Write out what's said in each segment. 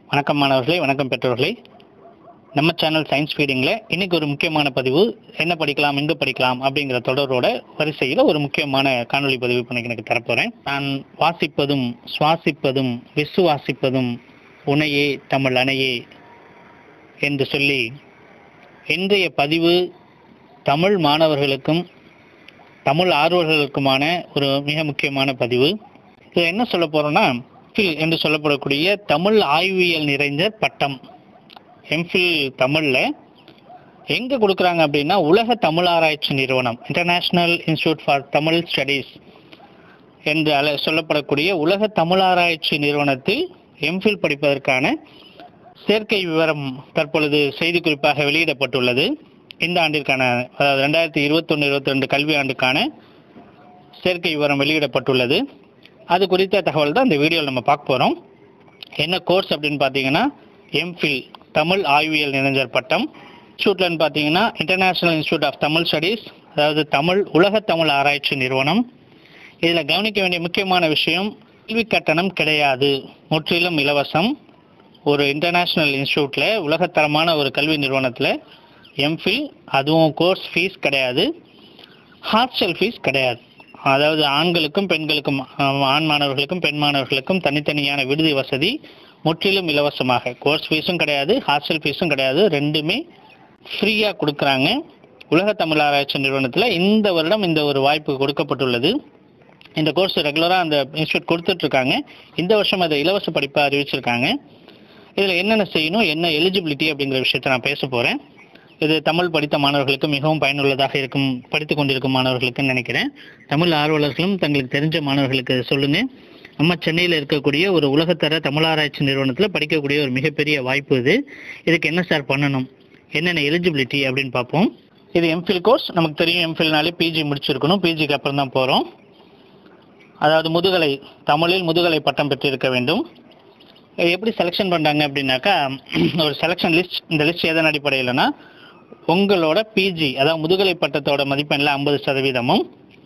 வணக்கம் மாணவர்களே வணக்கம் பெற்றோர்களே நம்ம சேனல் சயின்ஸ் ஃபீடிங்கில் இன்னைக்கு ஒரு முக்கியமான பதிவு என்ன படிக்கலாம் எங்கே படிக்கலாம் அப்படிங்கிற தொடரோட வரிசையில் ஒரு முக்கியமான காணொளி பதிவு இப்போ எனக்கு தரப்போகிறேன் நான் வாசிப்பதும் சுவாசிப்பதும் விசுவாசிப்பதும் உனையே தமிழ் அணையே என்று சொல்லி இன்றைய பதிவு தமிழ் மாணவர்களுக்கும் தமிழ் ஆர்வலர்களுக்குமான ஒரு மிக முக்கியமான பதிவு இது என்ன சொல்ல போறோம்னா எம்ஃபில் என்று சொல்லப்படக்கூடிய தமிழ் ஆய்வியல் நிறைந்த பட்டம் எம்ஃபில் தமிழ்ல எங்க கொடுக்குறாங்க அப்படின்னா உலக தமிழ் ஆராய்ச்சி நிறுவனம் international institute for Tamil studies என்று அல சொல்லப்படக்கூடிய உலக தமிழ் ஆராய்ச்சி நிறுவனத்தில் எம்ஃபில் படிப்பதற்கான சேர்க்கை விவரம் தற்பொழுது செய்திக்குறிப்பாக வெளியிடப்பட்டுள்ளது இந்த ஆண்டிற்கான அதாவது ரெண்டாயிரத்தி இருபத்தொன்று இருபத்தி ரெண்டு கல்வி ஆண்டுக்கான சேர்க்கை விவரம் வெளியிடப்பட்டுள்ளது அது குறித்த தகவல் தான் இந்த வீடியோவில் நம்ம பார்க்க போகிறோம் என்ன கோர்ஸ் அப்படின்னு பார்த்தீங்கன்னா எம்ஃபில் தமிழ் ஆய்வியல் இளைஞர் பட்டம் இன்ஸ்டியூட்லன்னு பார்த்தீங்கன்னா international institute of Tamil studies அதாவது தமிழ் உலக தமிழ் ஆராய்ச்சி நிறுவனம் இதில் கவனிக்க வேண்டிய முக்கியமான விஷயம் கல்வி கட்டணம் கிடையாது முற்றிலும் இலவசம் ஒரு இன்டர்நேஷனல் இன்ஸ்டியூட்டில் உலகத்தரமான ஒரு கல்வி நிறுவனத்தில் எம்ஃபில் அதுவும் கோர்ஸ் ஃபீஸ் கிடையாது ஹாஸ்டல் ஃபீஸ் கிடையாது அதாவது ஆண்களுக்கும் பெண்களுக்கும் ஆஹ், ஆண் மாணவர்களுக்கும் பெண் மாணவர்களுக்கும் தனித்தனியான விடுதி வசதி முற்றிலும் இலவசமாக கோர்ஸ் ஃபீஸும் கிடையாது ஹாஸ்டல் ஃபீஸும் கிடையாது ரெண்டுமே ஃப்ரீயாக கொடுக்குறாங்க உலக தமிழ் ஆராய்ச்சி நிறுவனத்தில் இந்த வருடம் இந்த ஒரு வாய்ப்பு கொடுக்கப்பட்டுள்ளது இந்த கோர்ஸ் ரெகுலராக அந்த இன்ஸ்டியூட் கொடுத்துட்ருக்காங்க இந்த வருஷம் அதை இலவச படிப்பாக அறிவிச்சிருக்காங்க இதில் என்னென்ன செய்யணும் என்ன எலிஜிபிலிட்டி அப்படிங்கிற விஷயத்தை நான் பேச போகிறேன் இது தமிழ் படித்த மாணவர்களுக்கு மிகவும் பயனுள்ளதாக இருக்கும் படித்து கொண்டிருக்கும் மாணவர்களுக்குன்னு நினைக்கிறேன் தமிழ் ஆர்வலர்களும் தங்களுக்கு தெரிஞ்ச மாணவர்களுக்கு சொல்லுங்க நம்ம சென்னையில் இருக்கக்கூடிய ஒரு உலகத்தர தமிழ் ஆராய்ச்சி நிறுவனத்தில் படிக்கக்கூடிய ஒரு மிகப்பெரிய வாய்ப்பு இது இதுக்கு என்ன சார் பண்ணணும் என்னென்ன எலிஜிபிலிட்டி அப்படின்னு பார்ப்போம் இது எம்ஃபில் கோர்ஸ் நமக்கு தெரியும் எம்ஃபில்னாலே பிஜி முடிச்சிருக்கணும் பிஜிக்கு அப்புறம் தான் போகிறோம் அதாவது முதுகலை தமிழில் முதுகலை பட்டம் பெற்றிருக்க வேண்டும் எப்படி செலெக்ஷன் பண்ணுறாங்க அப்படின்னாக்கா ஒரு செலெக்ஷன் லிஸ்ட் இந்த லிஸ்ட் எதன் அடிப்படையில்னா உங்களோட பிஜி அதாவது முதுகலை பட்டத்தோட மதிப்பெண்ணில் ஐம்பது சதவீதமும்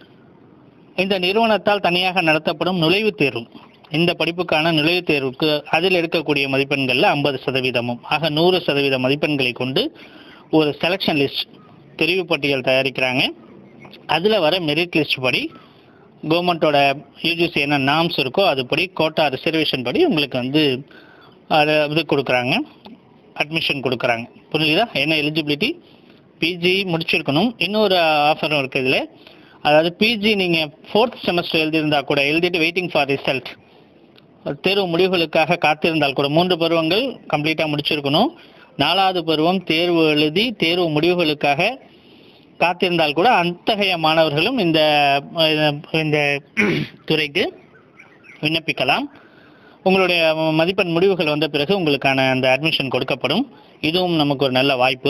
இந்த நிறுவனத்தால் தனியாக நடத்தப்படும் நுழைவுத் தேர்வு இந்த படிப்புக்கான நுழைவுத் தேர்வுக்கு அதில் எடுக்கக்கூடிய மதிப்பெண்களில் ஐம்பது சதவீதமும் ஆக நூறு சதவீத மதிப்பெண்களை கொண்டு ஒரு செலெக்ஷன் லிஸ்ட் தெரிவு பட்டியல் தயாரிக்கிறாங்க அதில் வர மெரிட் லிஸ்ட் படி கவர்மெண்ட்டோட யூஜிசி என்ன நாம்ஸ் இருக்கோ அதுபடி கோட்டா ரிசர்வேஷன் படி உங்களுக்கு வந்து அது இது கொடுக்குறாங்க அட்மிஷன் கொடுக்குறாங்க புரியுதா என்ன எலிஜிபிலிட்டி பிஜி முடிச்சிருக்கணும் இன்னொரு ஆஃபரும் இருக்குது இதில் அதாவது பிஜி நீங்கள் ஃபோர்த் செமஸ்டர் எழுதியிருந்தா கூட எழுதிட்டு வெயிட்டிங் ஃபார் ரிசல்ட் தேர்வு முடிவுகளுக்காக காத்திருந்தால் கூட மூன்று பருவங்கள் கம்ப்ளீட்டாக முடிச்சிருக்கணும் நாலாவது பருவம் தேர்வு எழுதி தேர்வு முடிவுகளுக்காக காத்திருந்தால் கூட அத்தகைய மாணவர்களும் இந்த இந்த துறைக்கு விண்ணப்பிக்கலாம் உங்களுடைய மதிப்பெண் முடிவுகள் வந்த பிறகு உங்களுக்கான அந்த அட்மிஷன் கொடுக்கப்படும் இதுவும் நமக்கு ஒரு நல்ல வாய்ப்பு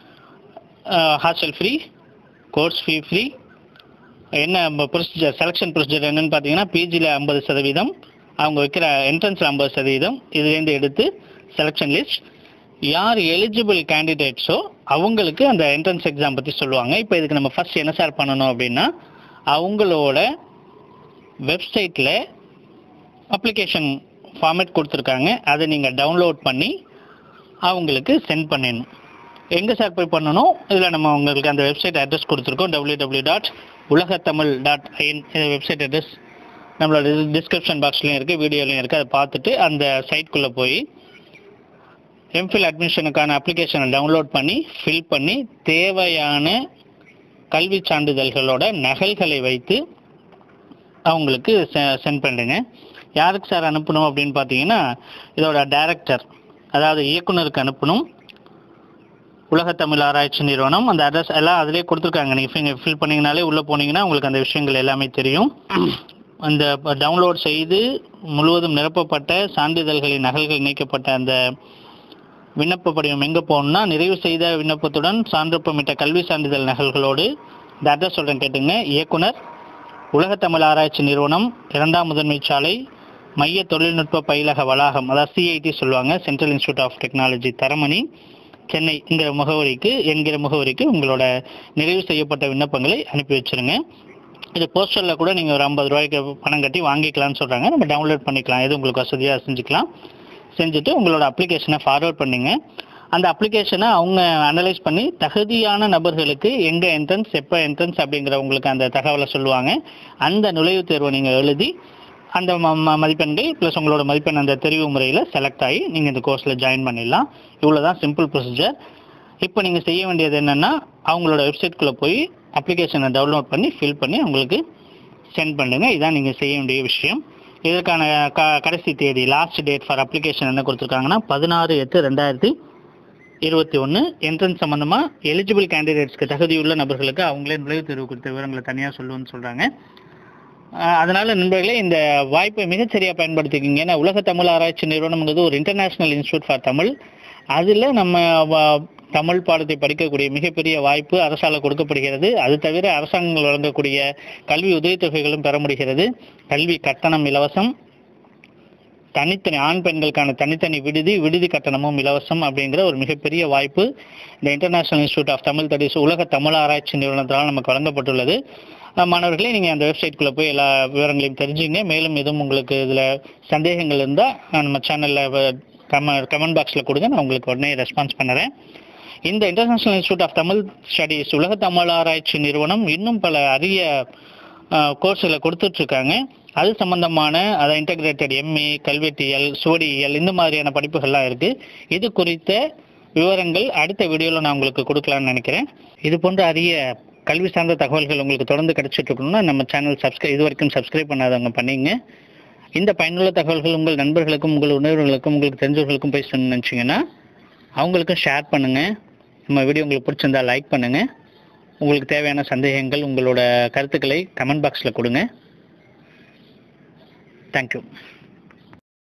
hostel free course fee free என்ன ப்ரொசீஜர் செலெக்ஷன் ப்ரொசீஜர் என்னன்னு பார்த்தீங்கன்னா பிஜியில் ஐம்பது சதவீதம் அவங்க வைக்கிற என்ட்ரன்ஸில் ஐம்பது சதவீதம் இதுலேருந்து எடுத்து செலெக்ஷன் லிஸ்ட் யார் எலிஜிபிள் கேண்டிடேட்ஸோ அவங்களுக்கு அந்த என்ட்ரன்ஸ் எக்ஸாம் பற்றி சொல்லுவாங்க இப்போ இதுக்கு நம்ம ஃபர்ஸ்ட் என்ன சார் பண்ணணும் அப்படின்னா அவங்களோட வெப்சைட்டில் அப்ளிகேஷன் ஃபார்மேட் கொடுத்துருக்காங்க அதை நீங்கள் டவுன்லோட் பண்ணி அவங்களுக்கு சென்ட் பண்ணிடணும் எங்கே சார் போய் பண்ணணும் இதில் நம்ம உங்களுக்கு அந்த வெப்சைட் அட்ரஸ் கொடுத்துருக்கோம் W W dot Ulagathamizh dot in இந்த வெப்சைட் அட்ரஸ் நம்மளோட டிஸ்கிரிப்ஷன் பாக்ஸ்லையும் இருக்குது வீடியோலையும் இருக்குது அதை பார்த்துட்டு அந்த சைட்குள்ளே போய் எம்ஃபில் அட்மிஷனுக்கான அப்ளிகேஷனை டவுன்லோட் பண்ணி ஃபில் பண்ணி தேவையான கல்வி சான்றிதழ்களோட நகல்களை வைத்து அவங்களுக்கு சென்ட் பண்ணுங்க யாருக்கு சார் அனுப்பணும் அப்படின்னு பார்த்தீங்கன்னா இதோட டைரக்டர் அதாவது இயக்குனருக்கு அனுப்பணும் உலக தமிழ் ஆராய்ச்சி நிறுவனம் அந்த அட்ரஸ் எல்லாம் அதிலே கொடுத்துருக்காங்க நீங்கள் ஃபில் பண்ணீங்கனாலே உள்ளே போனீங்கன்னா உங்களுக்கு அந்த விஷயங்கள் எல்லாமே தெரியும் அந்த டவுன்லோட் செய்து முழுவதும் நிரப்பப்பட்ட சான்றிதழ்களின் நகல்கள் நீக்கப்பட்ட அந்த விண்ணப்ப படிவம் எங்கே போகணும்னா நிறைவு செய்த விண்ணப்பத்துடன் சான்றொப்பமிட்ட கல்வி சான்றிதழ் நகல்களோடு இந்த அட்ரஸ் சொல்கிறேன் கேட்டுங்க இயக்குனர் உலகத்தமிழ் ஆராய்ச்சி நிறுவனம் இரண்டாம் முதன்மை சாலை மைய தொழில்நுட்ப பயிலக வளாகம் அதாவது சிஐடி சொல்லுவாங்க central institute of technology Taramani Chennai என்கிற முகவரிக்கு என்கிற முகவரிக்கு உங்களோட நிறைவு செய்யப்பட்ட விண்ணப்பங்களை அனுப்பி வச்சிருங்க இது போஸ்டரில் கூட நீங்கள் ஒரு ஐம்பது ரூபாய்க்கு பணம் கட்டி வாங்கிக்கலாம்னு சொல்கிறாங்க நம்ம டவுன்லோட் பண்ணிக்கலாம் எது உங்களுக்கு வசதியாக செஞ்சுக்கலாம் செஞ்சுட்டு உங்களோட அப்ளிகேஷனை ஃபார்வர்ட் பண்ணுங்க அந்த அப்ளிகேஷனை அவங்க அனலைஸ் பண்ணி தகுதியான நபர்களுக்கு எங்கே என்ட்ரன்ஸ் எப்போ என்ட்ரன்ஸ் அப்படிங்கிற உங்களுக்கு அந்த தகவலை சொல்லுவாங்க அந்த நுழைவுத் தேர்வை நீங்கள் எழுதி அந்த ம- ம- மதிப்பெண்கள் ப்ளஸ் உங்களோட மதிப்பெண் அந்த தெரிவு முறையில் செலக்ட் ஆகி நீங்கள் இந்த கோர்ஸில் ஜாயின் பண்ணிடலாம் இவ்வளோ தான் சிம்பிள் ப்ரொசீஜர் இப்போ நீங்கள் செய்ய வேண்டியது என்னென்னா அவங்களோட வெப்சைட்குள்ளே போய் அப்ளிகேஷனை டவுன்லோட் பண்ணி ஃபில் பண்ணி அவங்களுக்கு சென்ட் பண்ணுங்கள் இதான் நீங்கள் செய்ய வேண்டிய விஷயம் இதற்கான க கடைசி தேதி லாஸ்ட் டேட் ஃபார் அப்ளிகேஷன் என்ன கொடுத்துருக்காங்கன்னா பதினாறு எட்டு ரெண்டாயிரத்தி இருபத்தி ஒன்று என்ட்ரன்ஸ் சம்மந்தமாக எலிஜிபிள் கேண்டிடேட்ஸ்க்கு தகுதியுள்ள நபர்களுக்கு அவங்களே நுழைவுத் தேர்வு குறித்த விவரங்களை தனியாக சொல்லுவேன்னு சொல்கிறாங்க அதனால் நண்பர்களே இந்த வாய்ப்பை மிகச்சரியாக பயன்படுத்திக்கிங்க ஏன்னா உலக தமிழ் ஆராய்ச்சி நிறுவனம்ங்கிறது ஒரு இன்டர்நேஷ்னல் இன்ஸ்டியூட் ஃபார் தமிழ் அதில் நம்ம வ- தமிழ் பாடத்தை படிக்கக்கூடிய மிகப்பெரிய வாய்ப்பு அரசால் கொடுக்கப்படுகிறது அது தவிர அரசாங்கங்கள் வழங்கக்கூடிய கல்வி உதவித்தொகைகளும் பெற முடிகிறது கல்வி கட்டணம் இலவசம் தனித்தனி ஆண் பெண்களுக்கான தனித்தனி விடுதி விடுதி கட்டணமும் இலவசம் அப்படிங்கிற ஒரு மிகப்பெரிய வாய்ப்பு இந்த international institute of Tamil studies உலக தமிழ் ஆராய்ச்சி நிறுவனத்தால் நமக்கு வழங்கப்பட்டுள்ளது அஹ் மாணவர்களே நீங்கள் அந்த வெப்சைட்குள்ளே போய் எல்லா விவரங்களையும் தெரிஞ்சுங்க மேலும் எதுவும் உங்களுக்கு இதில் சந்தேகங்கள் இருந்தால் நம்ம சேனலில் கம கமெண்ட் பாக்ஸில் கொடுங்க நான் உங்களுக்கு உடனே ரெஸ்பான்ஸ் பண்ணுறேன் இந்த international institute of Tamil studies உலக தமிழ் ஆராய்ச்சி நிறுவனம் இன்னும் பல அரிய கோர்ஸ்களை கொடுத்துட்ருக்காங்க அது சம்பந்தமான அதை இன்டகிரேட்டட் எம்ஏ கல்வெட்டியல் சுவடியியல் இந்த மாதிரியான படிப்புகள்லாம் இருக்குது இது குறித்த விவரங்கள் அடுத்த வீடியோவில் நான் உங்களுக்கு கொடுக்கலாம்னு நினைக்கிறேன் இது போன்ற அரிய கல்வி சார்ந்த தகவல்கள் உங்களுக்கு தொடர்ந்து கிடைச்சிட்டு இருக்கணும்னா நம்ம சேனல் சப்ஸ்கிரைப் இது வரைக்கும் சப்ஸ்கிரைப் பண்ணாதவங்க பண்ணீங்க இந்த பயனுள்ள தகவல்கள் உங்கள் நண்பர்களுக்கும் உங்கள் உணர்வுகளுக்கும் உங்களுக்கு தெரிஞ்சவர்களுக்கும் போய் சொல்லணும்னு நினச்சிங்கன்னா அவங்களுக்கும் ஷேர் பண்ணுங்கள் நம்ம வீடியோ உங்களுக்கு பிடிச்சிருந்தா லைக் பண்ணுங்கள் உங்களுக்கு தேவையான சந்தேகங்கள் உங்களோட கருத்துக்களை கமெண்ட் பாக்ஸில் கொடுங்க தேங்க்யூ